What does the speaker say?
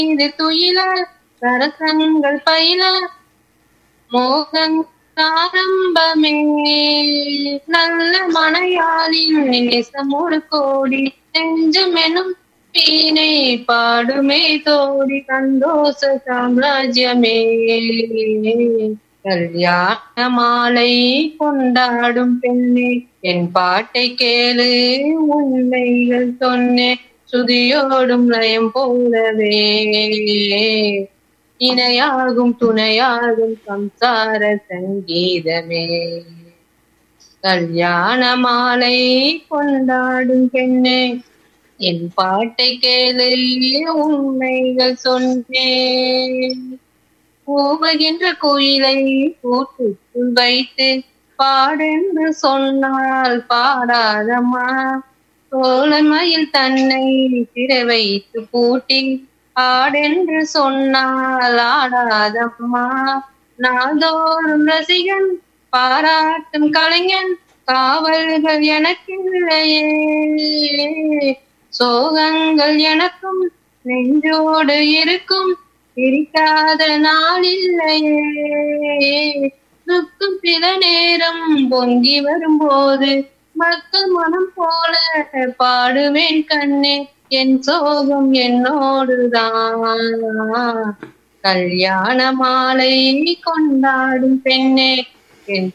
இது துயில சரசங்கள் பயில மோகங் ஆரம்பமே நல்ல மனையாளின் நேசமோடு கோடி நெஞ்சமெனும் வீணை பாடுமே தோடி சந்தோஷ சாம்ராஜ்யமே கல்யாண மாலை கொண்டாடும் பெண்ணே என் பாட்டை கேளு உண்மைகள் சொன்னேன் சுதியோடும் லயம் போலவே இணையாகும் துணையாகும் சம்சார சங்கீதமே கல்யாண மாலை கொண்டாடும் பெண்ணே என் பாட்டை கேளு உண்மைகள் சொன்னேன் கூவுகின்ற குயிலை கூட்டுக்குள் வைத்து பாடென்று சொன்னால் பாடாதம்மா சோழமயில் தன்னை திரை வைத்து பூட்டி ஆடென்று சொன்னால் ஆடாதம்மா நாள்தோறும் ரசிகன் பாராட்டும் கலைஞன் காவல்கள் எனக்கில்லையே சோகங்கள் எனக்கும் நெஞ்சோடு இருக்கும் பிரிக்காத நாளில்லையே துக்கம் சில நேரம் பொங்கி வரும்போது மக்கள் மனம் போல பாடுவேன் கண்ணே என் சோகம் என்னோடுதான் கல்யாண மாலை கொண்டாடும் பெண்ணே என்